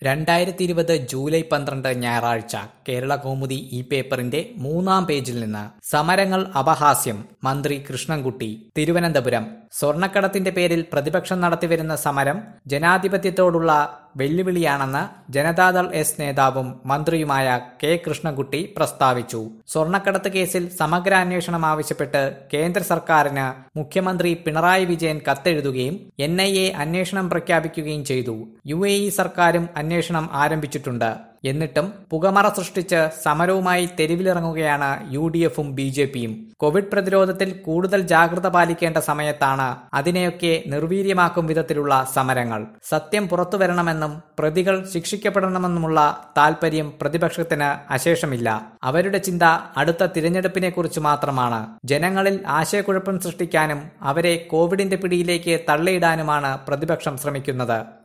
രണ്ടായിരത്തി ഇരുപത് ജൂലൈ പന്ത്രണ്ട് ഞായറാഴ്ച കേരള കൗമുദി ഈ പേപ്പറിന്റെ മൂന്നാം പേജിൽ നിന്ന് സമരങ്ങൾ അപഹാസ്യം മന്ത്രി കൃഷ്ണൻകുട്ടി തിരുവനന്തപുരം സ്വർണ്ണക്കടത്തിന്റെ പേരിൽ പ്രതിപക്ഷം നടത്തിവരുന്ന സമരം ജനാധിപത്യത്തോടുള്ള വെല്ലുവിളിയാണെന്ന് ജനതാദൾ എസ് നേതാവും മന്ത്രിയുമായ കെ കൃഷ്ണൻകുട്ടി പ്രസ്താവിച്ചു സ്വർണ്ണക്കടത്ത് കേസിൽ സമഗ്ര അന്വേഷണം ആവശ്യപ്പെട്ട് കേന്ദ്ര സർക്കാരിന് മുഖ്യമന്ത്രി പിണറായി വിജയൻ കത്തെഴുതുകയും എൻ ഐ എ അന്വേഷണം പ്രഖ്യാപിക്കുകയും ചെയ്തു യു എ ഇ സർക്കാരും അന്വേഷണം ആരംഭിച്ചിട്ടുണ്ട് എന്നിട്ടും പുകമറ സൃഷ്ടിച്ച് സമരവുമായി തെരുവിലിറങ്ങുകയാണ് യു ഡി എഫും ബി ജെ പിയും കോവിഡ് പ്രതിരോധത്തിൽ കൂടുതൽ ജാഗ്രത പാലിക്കേണ്ട സമയത്താണ് അതിനെയൊക്കെ നിർവീര്യമാക്കും വിധത്തിലുള്ള സമരങ്ങൾ സത്യം പുറത്തുവരണമെന്നും പ്രതികൾ ശിക്ഷിക്കപ്പെടണമെന്നുമുള്ള താൽപര്യം പ്രതിപക്ഷത്തിന് അശേഷമില്ല അവരുടെ ചിന്ത അടുത്ത തിരഞ്ഞെടുപ്പിനെ കുറിച്ച് മാത്രമാണ് ജനങ്ങളിൽ ആശയക്കുഴപ്പം സൃഷ്ടിക്കാനും അവരെ കോവിഡിന്റെ പിടിയിലേക്ക് തള്ളിയിടാനുമാണ് പ്രതിപക്ഷം ശ്രമിക്കുന്നത്